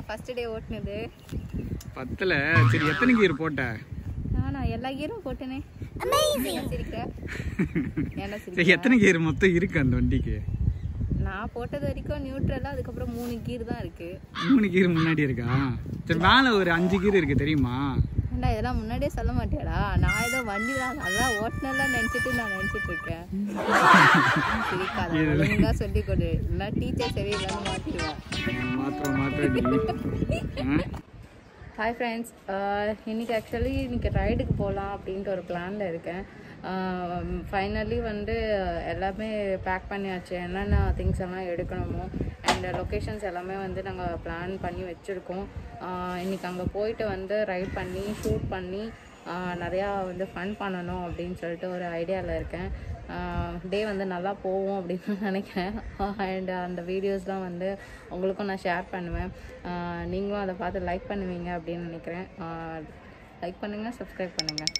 First day ஓட்டுனது பத்தில் சரி எத்தனை கீர் போட்ட நானா எல்லா கீரும் போட்டேனே ஏன் சிரிக்க ஏன்டா சரி சிரிக்க எத்தனை கீர் மொத்தம் இருக்கு அந்த வண்டிக்கு நான் போட்டது வரைக்கும் நியூட்ரலா அதுக்கப்புறம் மூணு கீர் தான் இருக்கு மூணு கீர் முன்னாடி இருக்கா சரி மேலே ஒரு அஞ்சு கீர் இருக்கு தெரியுமா ஏன்டா இதெல்லாம் முன்னாடியே சொல்ல மாட்டியாடா நான் ஏதோ வண்டி தான் நல்லா ஓட்டினெல்லாம் நினச்சிட்டு நான் நினச்சிட்டு இருக்கேன் சிரிக்காத ஒழுங்கா சொல்லி கொடு இல்லைன்னா டீச்சர் சரியில்லைன்னு மாட்டிடுவேன் மாத்திரம் மாத்திரடி ஹாய் ஃப்ரெண்ட்ஸ் இன்னைக்கு ஆக்சுவலி இன்னைக்கு ரைடுக்கு போகலாம் அப்படின்ட்டு ஒரு பிளானில் இருக்கேன் ஃபைனலி வந்து எல்லாமே பேக் பண்ணியாச்சு என்னென்ன திங்ஸ் எல்லாம் எடுக்கணுமோ அண்ட் லொக்கேஷன்ஸ் எல்லாமே வந்து நாங்கள் பிளான் பண்ணி வச்சுருக்கோம் இன்னைக்கு அங்கே போயிட்டு வந்து ரைட் பண்ணி ஷூட் பண்ணி ஆஹ் நிறையா வந்து ஃபன் பண்ணணும் அப்படின்னு சொல்லிட்டு ஒரு ஐடியாவில் இருக்கேன் டே வந்து நல்லா போகும் அப்படின்னு நினைக்கிறேன் அண்ட் அந்த வீடியோஸ்லாம் வந்து உங்களுக்கும் நான் ஷேர் பண்ணுவேன் ஆஹ் நீங்களும் அதை பார்த்து லைக் பண்ணுவீங்க அப்படின்னு நினைக்கிறேன் லைக் பண்ணுங்கள் சப்ஸ்கிரைப் பண்ணுங்கள்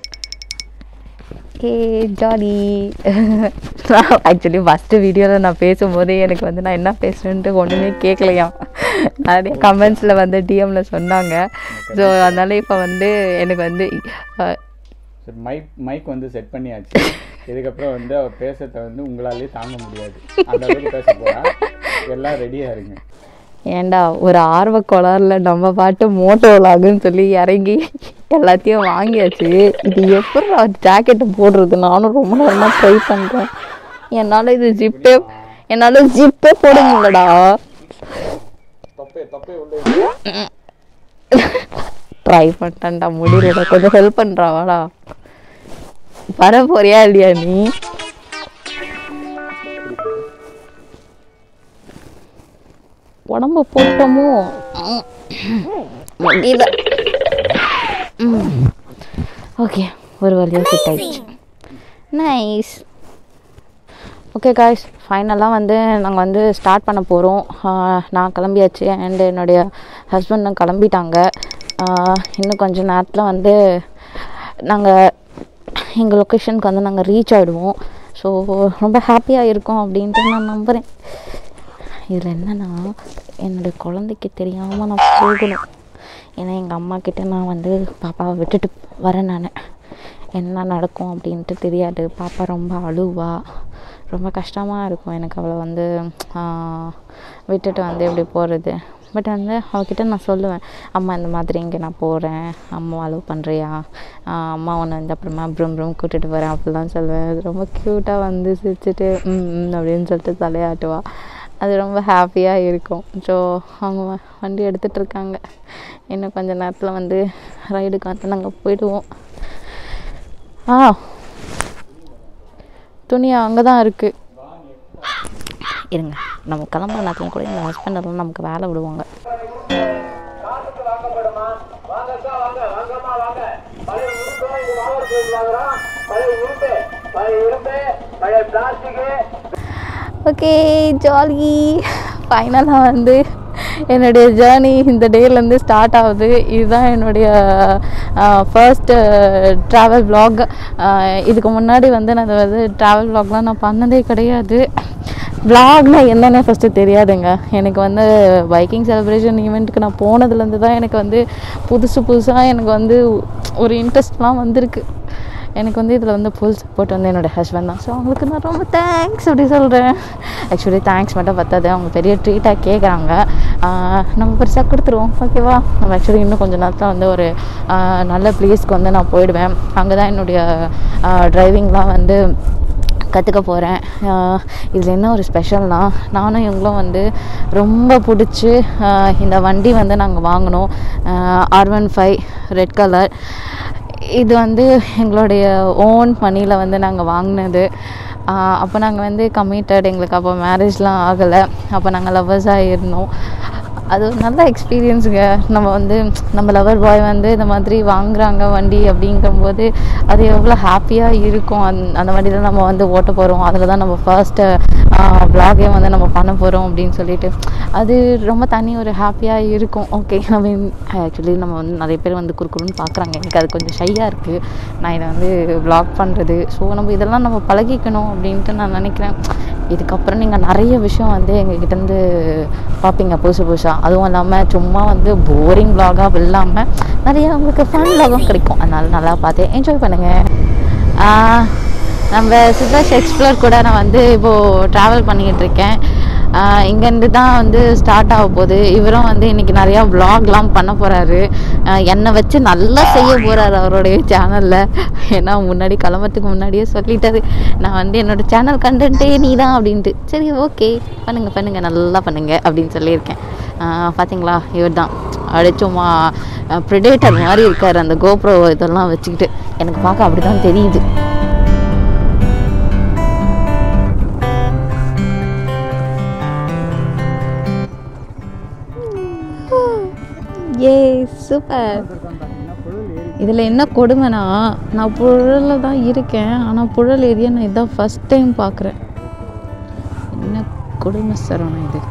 ஏ ஜாலி ஆக்சுவலி ஃபஸ்ட்டு வீடியோவில் நான் பேசும்போதே எனக்கு வந்து நான் என்ன பேசுகிறேன்ட்டு ஒன்றுமே கேட்கலையாம் நிறைய கமெண்ட்ஸில் வந்து டிஎம்மில் சொன்னாங்க ஸோ அதனால் இப்போ வந்து எனக்கு வந்து அஹ், சரி மைக் மைக் வந்து செட் பண்ணியாச்சு இதுக்கப்புறம் வந்து அவர் பேசுறத வந்து உங்களாலே தாங்க முடியாது அந்த அளவுக்கு பேச போறா எல்லாம் ரெடியா இருங்க ஏன்டா ஒரு ஆர்வ கோளாறுல நம்ம பாட்டு மோட்டோ விலாகுன்னு சொல்லி இறங்கி எல்லாத்தையும் வாங்கியாச்சு இது எப்படி ஜாக்கெட்டு போடுறது நானும் ரொம்ப நேரமாக ட்ரை பண்ணுறேன் என்னால் இது ஜிப்பே என்னால் ஜிப்பே போட முடியலடா தொப்பை தொப்பை உள்ள ட்ரை பண்ணிட்டேன்டா முடியலடா கொஞ்சம் ஹெல்ப் பண்ணுறா வாடா வர போறியா இல்லையா நீ உடம்பு போட்டோமோ ம். முடியல ஓகே ஒரு வழியாக செட் ஆயிடுச்சு நைஸ் ஓகே காய்ஸ் ஃபைனலாக வந்து நாங்கள் வந்து ஸ்டார்ட் பண்ண போகிறோம் நான் கிளம்பியாச்சு அண்ட் என்னுடைய ஹஸ்பண்டும் கிளம்பிட்டாங்க ஆஹ் இன்னும் கொஞ்ச நேரத்தில் வந்து நாங்கள் எங்கள் லொக்கேஷனுக்கு வந்து நாங்கள் ரீச் ஆகிடுவோம் ஸோ ரொம்ப ஹாப்பியாக இருக்கோம் அப்படின்ட்டு நான் நம்புகிறேன் இதில் என்னென்னா என்னுடைய குழந்தைக்கு தெரியாமல் நான் போகணும் ஏன்னா எங்கள் அம்மா கிட்ட நான் வந்து பாப்பாவை விட்டுட்டு வரேன் நான் என்ன நடக்கும் அப்படின்ட்டு தெரியாது பாப்பா ரொம்ப அழுவா ரொம்ப கஷ்டமாக இருக்கும் எனக்கு அவளை வந்து ஆஹ், விட்டுட்டு வந்து எப்படி போகிறது பட் வந்து அவகிட்ட நான் சொல்லுவேன் அம்மா இந்த மாதிரி இங்கே நான் போகிறேன் அம்மா அலோவ் பண்ணுறியா அம்மா உன்னை வந்து அப்புறமா ப்ரும் ப்ரும் கூட்டிகிட்டு போகிறேன் அப்படிலாம் சொல்லுவேன் அது ரொம்ப க்யூட்டாக வந்து சிரிச்சிட்டு ம் ம் அப்படின்னு சொல்லிட்டு தலையாட்டுவா அது ரொம்ப ஹாப்பியாக இருக்கும் ஸோ அவங்க வ- வண்டி எடுத்துகிட்டு இருக்காங்க இன்னும் கொஞ்ச நேரத்தில் வந்து ரைடுக்கு வந்து நாங்கள் போயிடுவோம் ஆ துணி அங்கே தான் இருக்குது இருங்க நம்ம கிளம்புற நேரத்தில் கூட எங்கள் ஹஸ்பண்ட் எல்லாம் நமக்கு வேலை விடுவாங்க ஓகே ஜாலி ஃபைனலாக வந்து என்னுடைய ஜேர்னி இந்த டேலேருந்து ஸ்டார்ட் ஆகுது இதுதான் என்னுடைய ஃபர்ஸ்ட் ட்ராவல் vlog இதுக்கு முன்னாடி வந்து நான் வந்து ட்ராவல் vlogலாம் நான் பண்ணதே கிடையாது vlogனா என்னன்னே ஃபஸ்ட்டு தெரியாதுங்க எனக்கு வந்து பைக்கிங் செலிப்ரேஷன் ஈவெண்ட்டுக்கு நான் போனதுலேருந்து தான் எனக்கு வந்து புதுசு புதுசாக எனக்கு வந்து ஒரு இன்ட்ரெஸ்ட்லாம் வந்திருக்கு எனக்கு வந்து இதில் வந்து ஃபுல் சப்போர்ட் வந்து என்னோடய ஹஸ்பண்ட் தான் ஸோ அவங்களுக்கு நான் ரொம்ப தேங்க்ஸ் அப்படி சொல்கிறேன் ஆக்சுவலி தேங்க்ஸ் மட்டும் பத்தாது அவங்க பெரிய ட்ரீட்டாக கேட்குறாங்க நம்ம பெருசாக கொடுத்துருவோம் ஓகேவா நம்ம ஆக்சுவலி இன்னும் கொஞ்சம் நேரத்தில் வந்து ஒரு ஆஹ், நல்ல பிளேஸ்க்கு வந்து நான் போயிடுவேன் அங்கே தான் என்னுடைய டிரைவிங்லாம் வந்து கற்றுக்க போகிறேன் இதில் என்ன ஒரு ஸ்பெஷல்னால் நானும் இவங்களும் வந்து ரொம்ப பிடிச்சி ஆஹ், இந்த வண்டி வந்து நாங்கள் வாங்கினோம் R one five red colour இது வந்து எங்களுடைய ஓன் மணியில் வந்து நாங்கள் வாங்கினது அப்போ நாங்கள் வந்து கமிட்டட் எங்களுக்கு அப்போ மேரேஜ்லாம் ஆகலை அப்போ நாங்கள் லவ்வர்ஸாக இருந்தோம் அது ஒரு நல்ல எக்ஸ்பீரியன்ஸுங்க நம்ம வந்து நம்ம லவர் பாய் வந்து இந்த மாதிரி வாங்குறாங்க வண்டி அப்படிங்கும்போது அது எவ்வளோ ஹாப்பியாக இருக்கும் அந் அந்த வண்டியில் நம்ம வந்து ஓட்ட போகிறோம் அதில் தான் நம்ம ஃபர்ஸ்ட்டு vlog-ஏ வந்து நம்ம பண்ண போகிறோம் அப்படின்னு சொல்லிட்டு அது ரொம்ப தனி ஒரு ஹாப்பியாக இருக்கும் ஓகே நம்ம ஆக்சுவலி நம்ம வந்து நிறைய பேர் வந்து குறுக்குறுன்னு பார்க்குறாங்க எனக்கு அது கொஞ்சம் ஷையாக இருக்குது நான் இதை வந்து vlog பண்ணுறது ஸோ நம்ம இதெல்லாம் நம்ம பழகிக்கணும் அப்படின்ட்டு நான் நினைக்கிறேன் இதுக்கப்புறம் நீங்கள் நிறைய விஷயம் வந்து எங்ககிட்டேருந்து பார்ப்பீங்க புதுசு புதுசாக அதுவும் இல்லாமல் சும்மா வந்து போரிங் vlog-ஆ இல்லாமல் நிறைய உங்களுக்கு ஃபன் vlog-உம் கிடைக்கும் அதனால நல்லா பார்த்து என்ஜாய் பண்ணுங்கள் நம்ம சிவாஷ் எக்ஸ்ப்ளோர் கூட நான் வந்து இப்போது ட்ராவல் பண்ணிக்கிட்டு இருக்கேன் ஆஹ் இங்கேருந்து தான் வந்து ஸ்டார்ட் ஆக போகுது இவரும் வந்து இன்னைக்கு நிறையா vlogலாம் பண்ண போகிறாரு என்னை வச்சு நல்லா செய்ய போகிறாரு அவருடைய சேனலில் ஏன்னா முன்னாடி கிளம்புறதுக்கு முன்னாடியே சொல்லிட்டாரு நான் வந்து என்னோட சேனல் கண்டென்ட்டே நீ தான் அப்படின்ட்டு சரி ஓகே பண்ணுங்கள் பண்ணுங்கள் நல்லா பண்ணுங்கள் அப்படின்னு சொல்லியிருக்கேன் ஆஹ் பாத்தீங்களா இவர் தான் அப்படியே சும்மா ப்ரிடேட்டர் மாதிரி இருக்கார் அந்த கோப்ரோ இதெல்லாம் வச்சுக்கிட்டு எனக்கு பார்க்க அப்படி தான் தெரியுது ஏ சூப்பர் இதில் என்ன கொடுமைனா நான் புழலில் தான் இருக்கேன் ஆனால் புழல் ஏரியா நான் இதான் ஃபஸ்ட் டைம் பார்க்குறேன் என்ன கொடுமை சரவணம் இது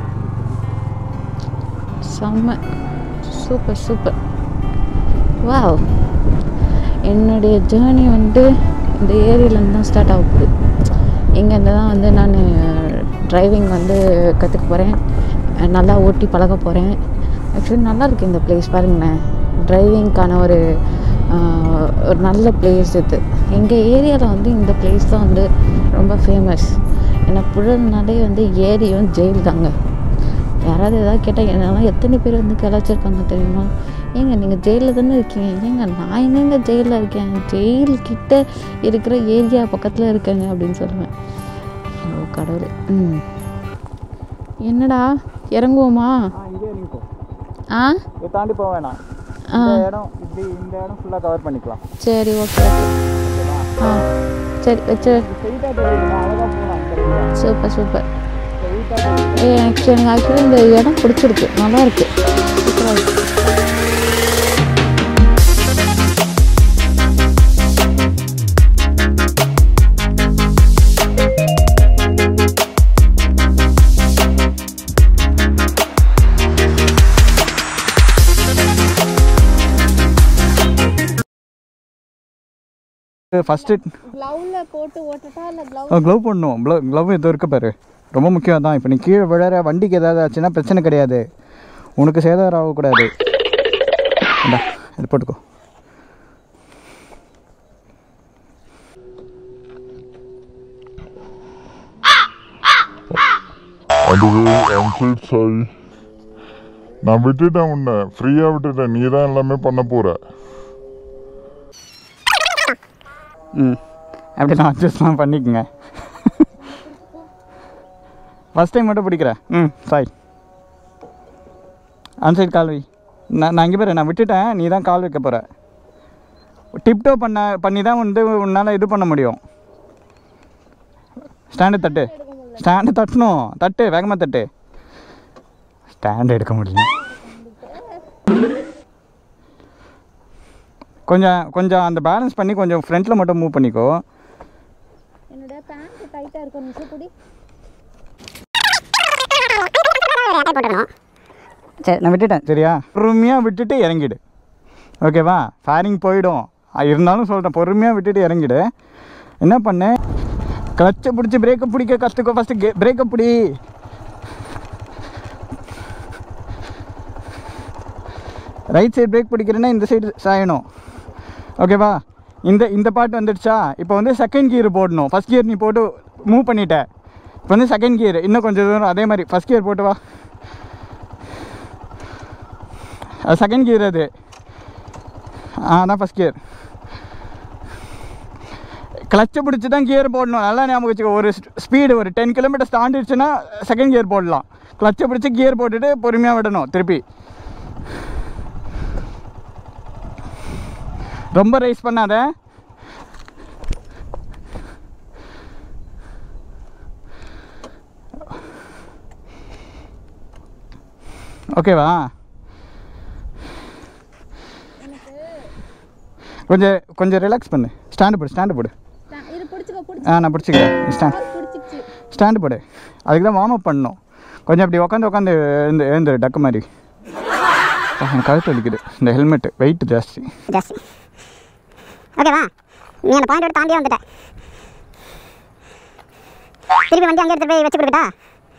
செம்ம சூப்பர் சூப்பர் வாவ் என்னுடைய ஜேர்னி வந்து இந்த ஏரியாலேருந்து தான் ஸ்டார்ட் ஆக போகுது இங்கேருந்து தான் வந்து நான் டிரைவிங் வந்து கற்றுக்க போகிறேன் நல்லா ஓட்டி பழக போகிறேன் ஆக்சுவலி நல்லா இருக்கு இந்த பிளேஸ் பாருங்களேன் டிரைவிங்க்கான ஒரு ஆஹ், ஒரு நல்ல பிளேஸ் இது எங்கள் ஏரியாவில் வந்து இந்த பிளேஸ் தான் வந்து ரொம்ப ஃபேமஸ் ஏன்னா புழல்னாலே வந்து ஏரியும் ஜெயில் தாங்க யாராவது ஏதாவது கேட்டால் என்னெல்லாம் எத்தனை பேர் வந்து கிளச்சிருக்காங்க தெரியுமா ஏங்க நீங்கள் ஜெயிலில் தானே இருக்கீங்க ஏங்க நான் எங்கெங்க ஜெயிலில் இருக்கேன் ஜெயில் கிட்ட இருக்கிற ஏரியா பக்கத்தில் இருக்கேங்க அப்படின்னு சொல்லுவேன் ஓ கடவுளே ம் என்னடா இறங்குவோமா ஆ இங்கே நிற்கும் ஆ இதை தாண்டி போக வேணாம் ஆ இந்த இடம் இப்படி இந்த இடம் ஃபுல்லாக கவர் பண்ணிக்கலாம் சரி ஓகே ஓகே ஓகேவா ஆ சரி வச்சு ஸ்ட்ரெயிட்டாக தெரியுமா அழகாக போகலாம் சரிங்களா சூப்பர் சூப்பர் ஸ்ட்ரெயிட்டாக ஏ எனக்கு எனக்கு ஆக்சுவலி இந்த இடம் பிடிச்சிருக்கு நல்லா இருக்கு சூப்பராக இருக்கு ஃபஸ்ட்டு க்ளவுவில் போட்டு ஓட்டட்டா இல்லை க்ளவ் க்ளவ் போடணும் க்ளவ் க்ளவ் எதுவும் இருக்க பாரு ரொம்ப முக்கியம் தான் இப்போ நீ கீழே விழற வண்டிக்கு ஏதாவது ஆச்சுன்னா பிரச்சனை கிடையாது உனக்கு சேதாரம் ஆகக்கூடாது இந்தா இது போட்டுக்கோ அதுவே அன்சைட் சாரி நான் விட்டுட்டேன் உன்னை ஃப்ரீயாக விட்டுட்டேன் நீ தான் எல்லாமே பண்ண போற ம் அப்படி நான் அட்ஜஸ்ட்லாம் பண்ணிக்கோங்க ஃபஸ்ட் டைம் மட்டும் பிடிக்கிறேன் ம் சாய் அன்சைட் கால் வை நான் நான் இங்கே பாரு நான் விட்டுட்டேன் நீ தான் கால் வைக்க போகிற டிப்டோ பண்ண பண்ணி தான் வந்து உன்னால் இது பண்ண முடியும் ஸ்டாண்டு தட்டு ஸ்டாண்டு தட்டணும் தட்டு வேகமாக தட்டு ஸ்டாண்டு எடுக்க முடியும் கொஞ்சம் கொஞ்சம் அந்த பேலன்ஸ் பண்ணி கொஞ்சம் ஃப்ரண்ட்டில் மட்டும் மூவ் பண்ணிக்கோ என்னோட பேண்ட் டைட்டாக இருக்கும் நிமிஷம் கூடி சரி நான் விட்டுட்டேன் சரியா பொறுமையாக விட்டுட்டு இறங்கிடு ஓகேவா ஃபேரிங் போயிடும் ஆ, இருந்தாலும் சொல்கிறேன் பொறுமையாக விட்டுட்டு இறங்கிடு என்ன பண்ணு கிளச்சை பிடிச்சி பிரேக்கை பிடிக்க கற்றுக்கோ ஃபஸ்ட்டு கே பிரேக்கை பிடி ரைட் சைடு பிரேக் பிடிக்கிறேன்னா இந்த சைடு சாயணும் ஓகேவா இந்த இந்த பாட்டு வந்துடுச்சா இப்போ வந்து செகண்ட் கியர் போடணும் ஃபஸ்ட் கியர் நீ போட்டு மூவ் பண்ணிட்ட இப்போ வந்து செகண்ட் கியர் இன்னும் கொஞ்சம் தூரம் அதே மாதிரி ஃபஸ்ட் கியர் போட்டு வா அது செகண்ட் கியர் அது ஆ அதான் ஃபஸ்ட் கியர் கிளச்சை பிடிச்சி தான் கியர் போடணும் நல்லா ஞாபகம் வச்சுக்கோ ஒரு ஸ்பீடு ஒரு டென் கிலோமீட்டர்ஸ் தாண்டிடுச்சுன்னா செகண்ட் கியர் போடலாம் கிளச்சை பிடிச்சி கியர் போட்டுட்டு பொறுமையாக விடணும் திருப்பி ரொம்ப ரைஸ் பண்ணாத ஓகேவா கொஞ்சம் கொஞ்சம் ரிலாக்ஸ் பண்ணு ஸ்டாண்டு போடு ஸ்டாண்டு போடு இது பிடிச்சிக்கோ பிடிச்சி ஆ நான் பிடிச்சிக்கிறேன் ஸ்டாண்ட் பிடிச்சிக்கிச்சு ஸ்டாண்டு போடு அதுக்கு தான் வார்ம் அப் பண்ணணும் கொஞ்சம் அப்படி உட்காந்து உட்காந்து எழுந்து எழுந்துரு டக்கு மாதிரி அப்பா, எனக்கு கழுத்து வலிக்குது இந்த ஹெல்மெட்டு வெயிட் ஜாஸ்தி ஜாஸ்தி ஓகேவா நீ அந்த பாயிண்டோட தாண்டியே வந்துட்ட திருப்பி வண்டி அங்கே எடுத்து போய் வச்சு கொடுக்கட்டா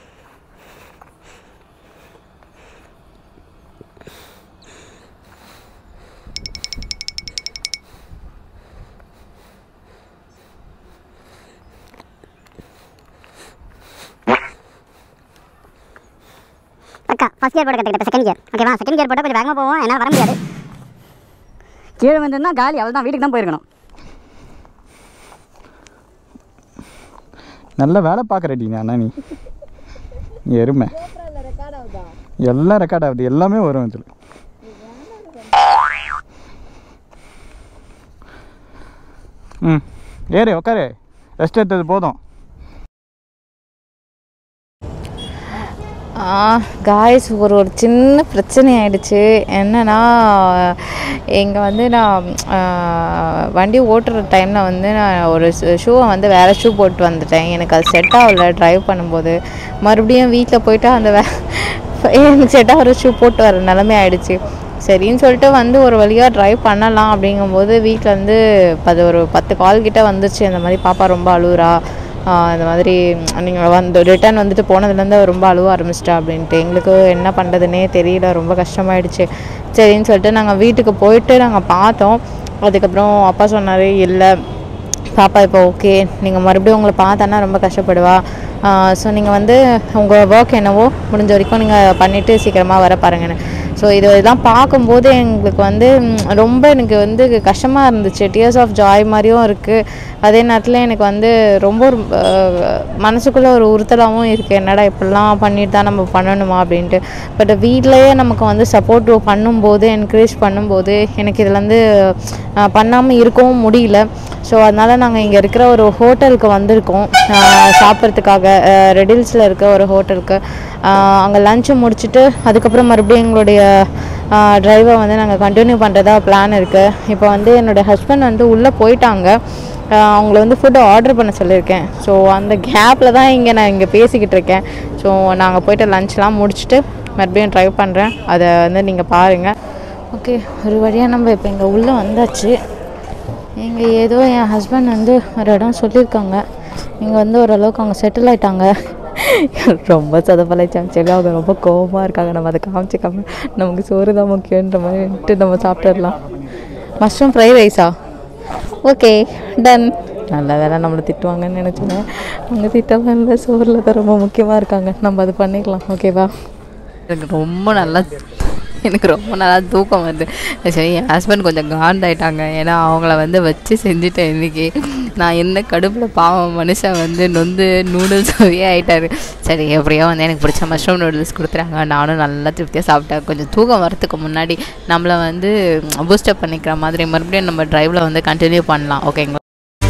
அக்கா ஃபர்ஸ்ட் கியர் போட கற்றுக்கிட்ட செகண்ட் கியர் ஓகேவா செகண்ட் கியர் போட்டால் கொஞ்சம் வேகமாக போவோம் என்னால் வர முடியாது கீழே வந்ததுன்னா காலி அவள் தான் வீட்டுக்கு தான் போயிருக்கணும் நல்ல வேலை பார்க்குறடி அண்ணா நீ நீ எருமை எல்லாம் ரெக்கார்ட் ஆகுது எல்லாமே வரும் இதில் ம் ஏறு உட்காரு ரெஸ்ட் எடுத்தது போதும் காய்ஸ் ஒரு ஒரு சின்ன பிரச்சனை ஆயிடுச்சு என்னன்னா இங்கே வந்து நான் ஆ, வண்டி ஓட்டுற டைமில் வந்து நான் ஒரு ஷூவை வந்து வேறு ஷூ போட்டு வந்துட்டேன் எனக்கு அது செட் ஆகல ட்ரைவ் பண்ணும்போது மறுபடியும் வீட்டில் போயிட்டு அந்த வே எனக்கு செட் ஆகிற ஷூ போட்டு வர நிலமை ஆயிடுச்சு சரின்னு சொல்லிட்டு வந்து ஒரு வழியாக ட்ரைவ் பண்ணலாம் அப்படிங்கும்போது வீட்டில் வந்து அது ஒரு பத்து கால் கிட்ட வந்துச்சு இந்த மாதிரி பாப்பா ரொம்ப அழுகுறா ஆஹ் இந்த மாதிரி நீங்கள் வந்து ரிட்டர்ன் வந்துட்டு போனதுலேருந்து ரொம்ப அழுவ ஆரம்பிச்சிட்டா அப்படின்ட்டு எங்களுக்கு என்ன பண்ணுறதுனே தெரியல ரொம்ப கஷ்டமாயிடுச்சு சரின்னு சொல்லிட்டு நாங்கள் வீட்டுக்கு போயிட்டு நாங்கள் பார்த்தோம் அதுக்கப்புறம் அப்பா சொன்னார் இல்லை பாப்பா இப்போ ஓகே நீங்கள் மறுபடியும் உங்களை பார்த்தானா ரொம்ப கஷ்டப்படுவா ஸோ நீங்கள் வந்து உங்கள் ஒர்க் என்னவோ முடிஞ்ச வரைக்கும் நீங்கள் பண்ணிவிட்டு சீக்கிரமாக வர பாருங்கன்னு ஸோ இது இதெல்லாம் பார்க்கும்போது எங்களுக்கு வந்து ம், ரொம்ப எனக்கு வந்து கஷ்டமாக இருந்துச்சு டியர்ஸ் ஆஃப் ஜாய் மாதிரியும் இருக்குது அதே நேரத்தில் எனக்கு வந்து ரொம்ப ஒரு, அஹ், மனசுக்குள்ளே ஒரு உறுத்தலாகவும் இருக்குது என்னடா இப்படிலாம் பண்ணிட்டு தான் நம்ம பண்ணணுமா அப்படின்ட்டு பட் வீட்லேயே நமக்கு வந்து சப்போர்ட் பண்ணும்போது என்கரேஜ் பண்ணும்போது எனக்கு இதில் வந்து பண்ணாமல் இருக்கவும் முடியல ஸோ அதனால் நாங்கள் இங்கே இருக்கிற ஒரு ஹோட்டலுக்கு வந்திருக்கோம் ஆஹ் சாப்பிட்றதுக்காக ரெடில்ஸில் இருக்க ஒரு ஹோட்டலுக்கு அங்கே லஞ்சு முடிச்சுட்டு அதுக்கப்புறம் மறுபடியும் எங்களுடைய ட்ரைவை வந்து நாங்கள் கண்டினியூ பண்ணுறதா பிளான் இருக்குது இப்போ வந்து என்னோடய ஹஸ்பண்ட் வந்து உள்ளே போயிட்டாங்க ஆஹ் அவங்கள வந்து ஃபுட்டு ஆர்டர் பண்ண சொல்லியிருக்கேன் ஸோ அந்த கேப்பில் தான் இங்கே நான் இங்கே பேசிக்கிட்டு இருக்கேன் ஸோ நாங்கள் போயிட்டு லஞ்ச்லாம் முடிச்சுட்டு மறுபடியும் ட்ரைவ் பண்ணுறேன் அதை வந்து நீங்கள் பாருங்கள் ஓகே ஒரு வழியாக நம்ம இப்போ இங்கே உள்ளே வந்தாச்சு இங்கே ஏதோ என் ஹஸ்பண்ட் வந்து ஒரு இடம் சொல்லியிருக்காங்க இங்கே வந்து ஓரளவுக்கு அவங்க செட்டில் ஆயிட்டாங்க ரொம்ப சொதப்பலாச்சு சொல்லி அவங்க ரொம்ப கோவமாக இருக்காங்க நம்ம அதை காமிச்சிக்காம நமக்கு சோறு தான் முக்கியன்ற மாதிரிட்டு நம்ம சாப்பிட்டுடலாம் மஷ்ரூம் ஃப்ரை ரைஸா ஓகே டன் நல்ல வேலை நம்மளை திட்டுவாங்கன்னு நினச்சேன் அவங்க திட்டலாம் இல்லை சோறில் தான் ரொம்ப முக்கியமாக இருக்காங்க நம்ம அது பண்ணிக்கலாம் ஓகேவா எனக்கு ரொம்ப நல்லா எனக்கு ரொம்ப நல்லா தூக்கம் வருது சரி என் ஹஸ்பண்ட் கொஞ்சம் காண்டாயிட்டாங்க ஏன்னா அவங்கள வந்து வச்சு செஞ்சுட்டேன் இன்னைக்கு நான் என்ன கடுப்பில் பாவம் மனுஷன் வந்து நொந்து நூடுல்ஸாகவே ஆயிட்டாரு சரி எப்படியோ வந்து எனக்கு பிடிச்ச மஷ்ரூம் நூடுல்ஸ் கொடுத்துறாங்க நானும் நல்லா திருப்தியாக சாப்பிட்டேன் கொஞ்சம் தூக்கம் வரத்துக்கு முன்னாடி நம்மளை வந்து பூஸ்டப் பண்ணிக்கிற மாதிரி மறுபடியும் நம்ம ட்ரைவில் வந்து கண்டினியூ பண்ணலாம் ஓகேங்களா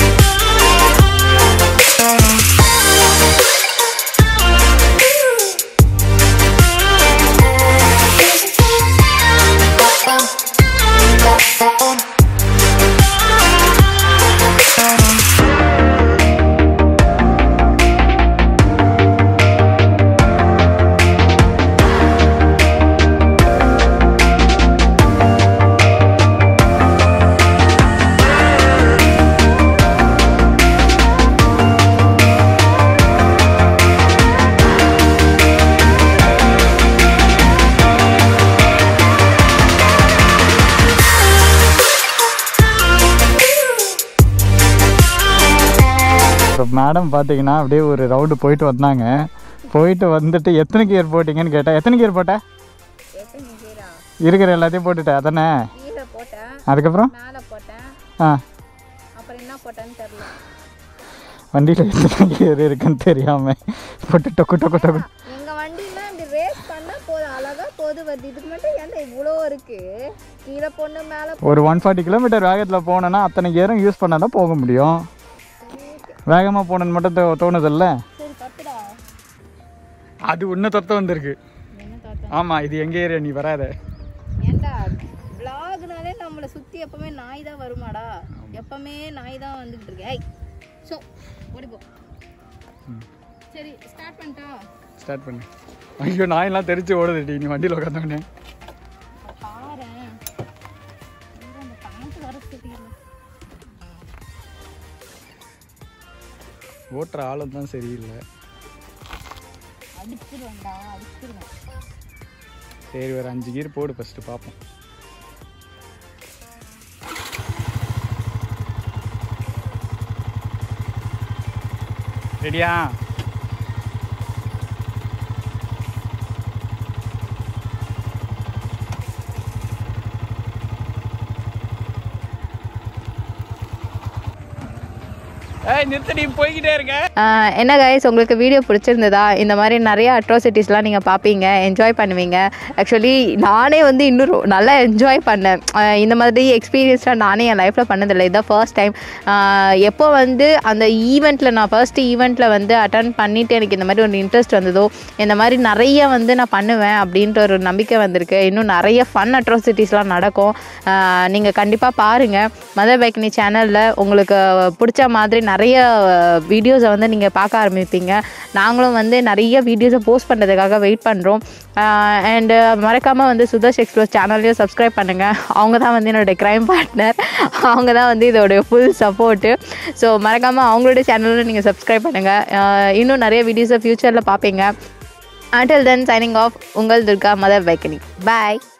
இப்போ மேடம் பார்த்தீங்கன்னா அப்படியே ஒரு ரவுண்டு போயிட்டு வந்தாங்க போயிட்டு வந்துட்டு எத்தனை கியர் போட்டிங்கன்னு கேட்டேன் எத்தனை கியர் போட்ட இருக்கிற எல்லாத்தையும் போட்டுட்டேன் அதானே கீழே போட்டேன் அதுக்கப்புறம் மேலே போட்டேன் ஆ அப்புறம் என்ன போட்டேன்னு தெரியல வண்டியில் எத்தனை கியர் இருக்குன்னு தெரியாமல் போட்டு டொக்கு டொக்கு டொக்கு எங்க வண்டியில இப்படி ரேஸ் பண்ணா போதும் அழகா போது வருது இதுக்கு மட்டும் ஏன்டா இவ்வளோ இருக்கு கீழே பொண்ணு மேல ஒரு ஒன் ஃபார்ட்டி கிலோமீட்டர் வேகத்தில் போனோன்னா அத்தனை கியரும் யூஸ் பண்ணால் தான் போக முடியும் வேகமாக போகணுன்னு மட்டும் தோ தோணுதில்ல சரி பத்துடா அது ஒன்று தொத்த வந்திருக்கு ஆமாம் இது எங்கள் ஏரியா நீ வராத ஏன்டா vlogனாலே நம்மளை சுத்தி எப்பவுமே நாய் தான் வருமாடா எப்பவுமே நாய் தான் வந்துகிட்டு இருக்கு ஐய் ஸோ ஓடிப்போ சரி ஸ்டார்ட் பண்ணிட்டா ஸ்டார்ட் பண்ணு ஐயோ நாயெல்லாம் தெரிச்சு ஓடுதுடி நீ வண்டியில் உட்காந்தோடனே பாரு அந்த பேண்ட் வர தெரியல ஓட்டுற ஆளும் தான் சரியில்லை அடிச்சிருவேன்டா அடிச்சிருவேன் சரி ஒரு அஞ்சு கீர் போடு ஃபஸ்ட்டு பார்ப்போம் ரெடியா ஏய் நிறுத்தடி போய்கிட்டே இருக்க ஆஹ் என்ன கைஸ் உங்களுக்கு வீடியோ பிடிச்சிருந்ததா இந்த மாதிரி நிறைய அட்ராசிட்டிஸ்லாம் நீங்கள் பார்ப்பீங்க என்ஜாய் பண்ணுவீங்க ஆக்சுவலி நானே வந்து இன்னும் ரொ- நல்லா என்ஜாய் பண்ணேன் ஆஹ் இந்த மாதிரி எக்ஸ்பீரியன்ஸ்லாம் நானே என் லைஃப்பில் பண்ணதில்லை இதான் ஃபர்ஸ்ட் டைம் எப்போ வந்து அந்த ஈவெண்ட்டில் நான் ஃபர்ஸ்ட் ஈவெண்ட்டில் வந்து அட்டன் பண்ணிவிட்டு எனக்கு இந்த மாதிரி ஒரு இன்ட்ரெஸ்ட் வந்ததோ இந்த மாதிரி நிறைய வந்து நான் பண்ணுவேன் அப்படின்ற ஒரு நம்பிக்கை வந்திருக்கு இன்னும் நிறைய ஃபன் அட்ராசிட்டிஸ்லாம் நடக்கும் நீங்கள் கண்டிப்பாக பாருங்கள் மதர் பைக்னி சேனலில் உங்களுக்கு பிடிச்ச மாதிரி நிறைய வீடியோஸை வந்து நீங்கள் பார்க்க ஆரம்பிப்பீங்க நாங்களும் வந்து நிறைய வீடியோஸை போஸ்ட் பண்ணுறதுக்காக வெயிட் பண்ணுறோம் அண்டு மறக்காமல் வந்து சுதர்ஷ் எக்ஸ்ப்ளோஸ் சேனல்லையும் சப்ஸ்கிரைப் பண்ணுங்கள் அவங்க தான் வந்து என்னோட க்ரைம் பார்ட்னர் அவங்க தான் வந்து இதோடைய ஃபுல் சப்போர்ட்டு ஸோ மறக்காமல் அவங்களுடைய சேனலில் நீங்கள் சப்ஸ்கிரைப் பண்ணுங்கள் இன்னும் நிறைய வீடியோஸை ஃப்யூச்சரில் பார்ப்பீங்க until then signing off உங்கள் துர்கா மதர் பைக்கனி பாய்